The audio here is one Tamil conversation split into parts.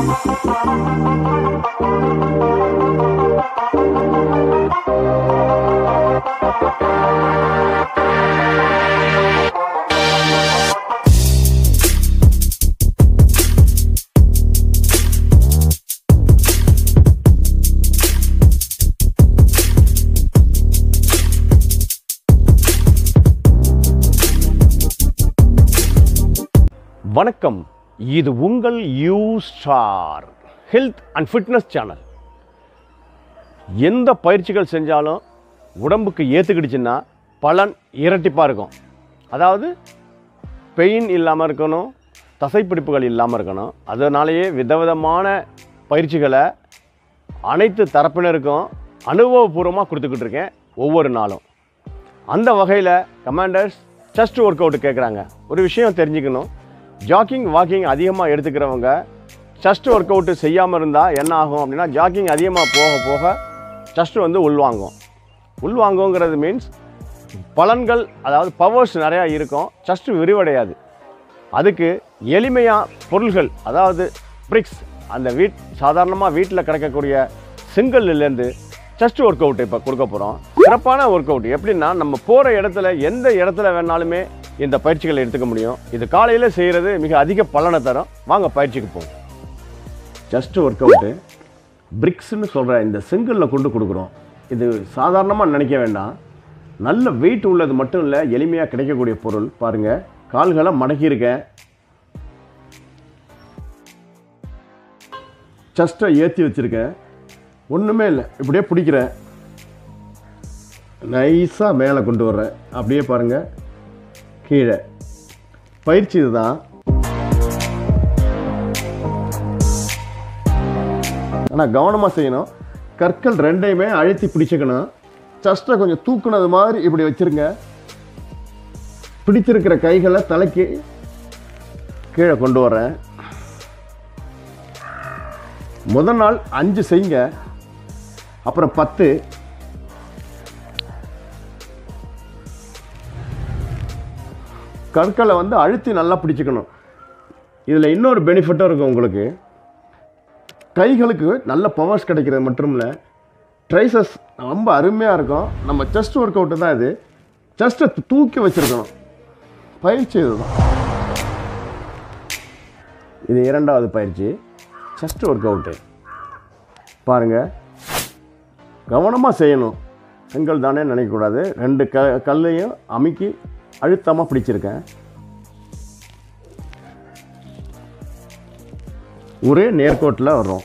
வணக்கம் இது உங்கள் U star health and fitness channel எந்த பயிற்சிகள் செஞ்சாலும் உடம்புக்கு ஏற்றுக்கிடுச்சுன்னா பலன் இரட்டிப்பாக இருக்கும் அதாவது பெயின் இல்லாமல் இருக்கணும் தசைப்பிடிப்புகள் இல்லாமல் இருக்கணும் அதனாலேயே விதவிதமான பயிற்சிகளை அனைத்து தரப்பினருக்கும் அனுபவபூர்வமாக கொடுத்துக்கிட்டு இருக்கேன் ஒவ்வொரு நாளும் அந்த வகையில் கமாண்டர்ஸ் செஸ்ட் ஒர்க் அவுட் கேட்குறாங்க ஒரு விஷயம் தெரிஞ்சுக்கணும் ஜாக்கிங் வாக்கிங் அதிகமாக எடுத்துக்கிறவங்க செஸ்ட் ஒர்க் அவுட்டு செய்யாமல் இருந்தால் என்ன ஆகும் அப்படின்னா ஜாக்கிங் அதிகமாக போக போக செஸ்ட் வந்து உள்வாங்கும் உள்வாங்குங்கிறது மீன்ஸ் பலன்கள் அதாவது பவர்ஸ் நிறையா இருக்கும் செஸ்ட் விரிவடையாது அதுக்கு எளிமையாக பொருள்கள் அதாவது பிரிக்ஸ் அந்த வீட் சாதாரணமாக வீட்டில் கிடைக்கக்கூடிய சிங்கிள்லேருந்து செஸ்ட் ஒர்க் அவுட் இப்போ கொடுக்க போகிறோம் சிறப்பான ஒர்க் அவுட் எப்படின்னா நம்ம போகிற இடத்துல எந்த இடத்துல வேணாலுமே இந்த பயிற்சிகளை எடுத்துக்க முடியும் இது காலையில் செய்கிறது மிக அதிக பலனை தரும் வாங்க பயிற்சிக்கு போவோம் செஸ்ட் ஒர்க் அவுட்டு பிரிக்ஸ்னு சொல்கிற இந்த சிங்கிளில் கொண்டு கொடுக்குறோம் இது சாதாரணமாக நினைக்க வேண்டாம் நல்ல வெயிட் உள்ளது மட்டும் இல்லை எளிமையாக கிடைக்கக்கூடிய பொருள் பாருங்கள் கால்களை மடக்கியிருக்கேன் செஸ்ட்டை ஏற்றி வச்சுருக்கேன் ஒன்றுமே இல்லை இப்படியே பிடிக்கிறேன் நைஸாக மேலே கொண்டு வர்றேன் அப்படியே பாருங்கள் கீழே பயிற்சி இதுதான் ஆனால் கவனமாக செய்யணும் கற்கள் ரெண்டையுமே அழுத்தி பிடிச்சிக்கணும் செஸ்ட்டை கொஞ்சம் தூக்குனது மாதிரி இப்படி வச்சுருங்க பிடிச்சிருக்கிற கைகளை தலைக்கு கீழே கொண்டு வரேன் முதல் நாள் அஞ்சு செய்யுங்க அப்புறம் பத்து கற்களை வந்து அழுத்தி நல்லா பிடிச்சிக்கணும் இதில் இன்னொரு பெனிஃபிட்டும் இருக்கும் உங்களுக்கு கைகளுக்கு நல்ல பவர்ஸ் கிடைக்கிறது மட்டும் இல்லை ட்ரைசஸ் ரொம்ப அருமையாக இருக்கும் நம்ம செஸ்ட் ஒர்க் அவுட்டு தான் இது செஸ்ட்டை தூக்கி வச்சுருக்கணும் பயிற்சி இதுதான் இது இரண்டாவது பயிற்சி செஸ்ட் ஒர்க் அவுட்டு பாருங்கள் கவனமாக செய்யணும் செங்கல் தானே நினைக்கக்கூடாது ரெண்டு க கல்லையும் அமுக்கி அழுத்தமாக பிடிச்சிருக்கேன் ஒரே நேர்கோட்டில் வரும்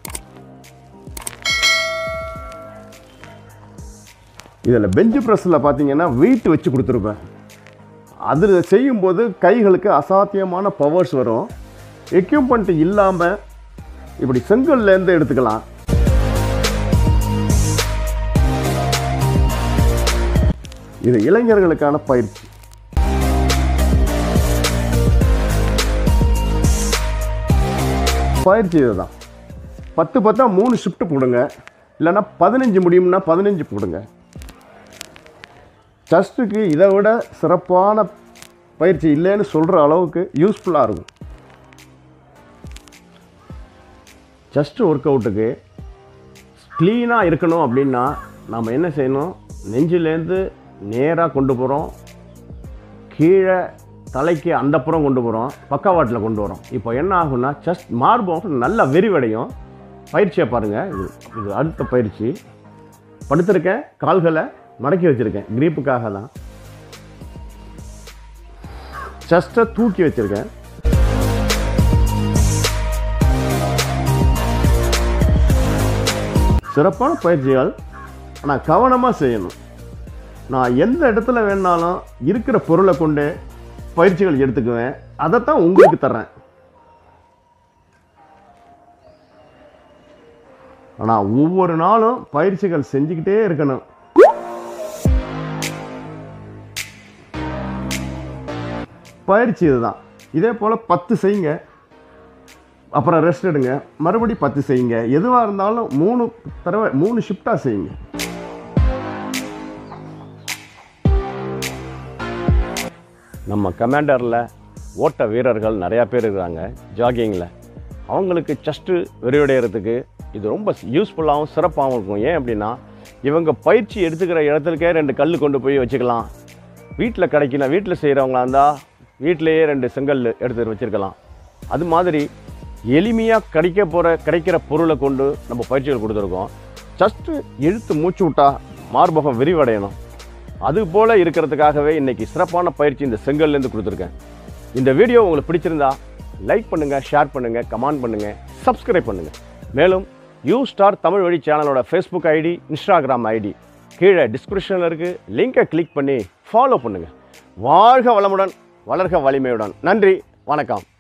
இதில் பெஞ்சு ப்ரெஸ்ஸில் பார்த்தீங்கன்னா வெயிட் வச்சு கொடுத்துருப்பேன் அதில் செய்யும்போது கைகளுக்கு அசாத்தியமான பவர்ஸ் வரும் எக்யூப்மெண்ட் இல்லாமல் இப்படி செங்கல்லேருந்து எடுத்துக்கலாம் இது இளைஞர்களுக்கான பயிற்சி பயிற்சி இதுதான் பத்து பத்தா மூணு ஷிஃப்ட் போடுங்க இல்லைன்னா பதினஞ்சு முடியும்னா பதினஞ்சு போடுங்க செஸ்ட்டுக்கு இதை விட சிறப்பான பயிற்சி இல்லைன்னு சொல்கிற அளவுக்கு யூஸ்ஃபுல்லாக இருக்கும் செஸ்ட் ஒர்க் அவுட்டுக்கு க்ளீனாக இருக்கணும் அப்படின்னா நாம் என்ன செய்யணும் நெஞ்சிலேருந்து நேராக கொண்டு போகிறோம் கீழே தலைக்கு அந்த புறம் கொண்டு போகிறோம் பக்கவாட்டில் கொண்டு வரோம் இப்போ என்ன ஆகும்னா செஸ்ட் மார்பகம் நல்லா விரிவடையும் பயிற்சியை பாருங்கள் இது இது அடுத்த பயிற்சி படுத்திருக்கேன் கால்களை மடக்கி வச்சுருக்கேன் கிரீப்புக்காக தான் செஸ்ட்டை தூக்கி வச்சுருக்கேன் சிறப்பான பயிற்சிகள் ஆனால் கவனமாக செய்யணும் நான் எந்த இடத்துல வேணாலும் இருக்கிற பொருளை கொண்டு பயிற்சிகள் எடுத்துக்குவேன் அதைத்தான் உங்களுக்கு தர்றேன் ஆனால் ஒவ்வொரு நாளும் பயிற்சிகள் செஞ்சுக்கிட்டே இருக்கணும் பயிற்சி இதுதான் இதே போல் பத்து செய்யுங்க அப்புறம் ரெஸ்ட் எடுங்க மறுபடி பத்து செய்யுங்க எதுவாக இருந்தாலும் மூணு தடவை மூணு ஷிஃப்டாக செய்யுங்க நம்ம கமாண்டரில் ஓட்ட வீரர்கள் நிறையா பேர் இருக்கிறாங்க ஜாகிங்கில் அவங்களுக்கு செஸ்ட்டு விரிவடைகிறதுக்கு இது ரொம்ப யூஸ்ஃபுல்லாகவும் சிறப்பாகவும் இருக்கும் ஏன் அப்படின்னா இவங்க பயிற்சி எடுத்துக்கிற இடத்துக்கே ரெண்டு கல் கொண்டு போய் வச்சுக்கலாம் வீட்டில் கிடைக்கல வீட்டில் செய்கிறவங்களா இருந்தால் வீட்டிலேயே ரெண்டு செங்கல் எடுத்து வச்சுருக்கலாம் அது மாதிரி எளிமையாக கிடைக்க போகிற கிடைக்கிற பொருளை கொண்டு நம்ம பயிற்சிகள் கொடுத்துருக்கோம் ஜஸ்ட்டு இழுத்து மூச்சு விட்டா மார்பகம் விரிவடையணும் அது போல் இருக்கிறதுக்காகவே இன்றைக்கி சிறப்பான பயிற்சி இந்த செங்கல்லேருந்து கொடுத்துருக்கேன் இந்த வீடியோ உங்களுக்கு பிடிச்சிருந்தா லைக் பண்ணுங்கள் ஷேர் பண்ணுங்கள் கமெண்ட் பண்ணுங்கள் சப்ஸ்கிரைப் பண்ணுங்கள் மேலும் யூ ஸ்டார் தமிழ் வழி சேனலோட ஃபேஸ்புக் ஐடி இன்ஸ்டாகிராம் ஐடி கீழே டிஸ்கிரிப்ஷனில் இருக்குது லிங்கை கிளிக் பண்ணி ஃபாலோ பண்ணுங்கள் வாழ்க வளமுடன் வளர்க வலிமையுடன் நன்றி வணக்கம்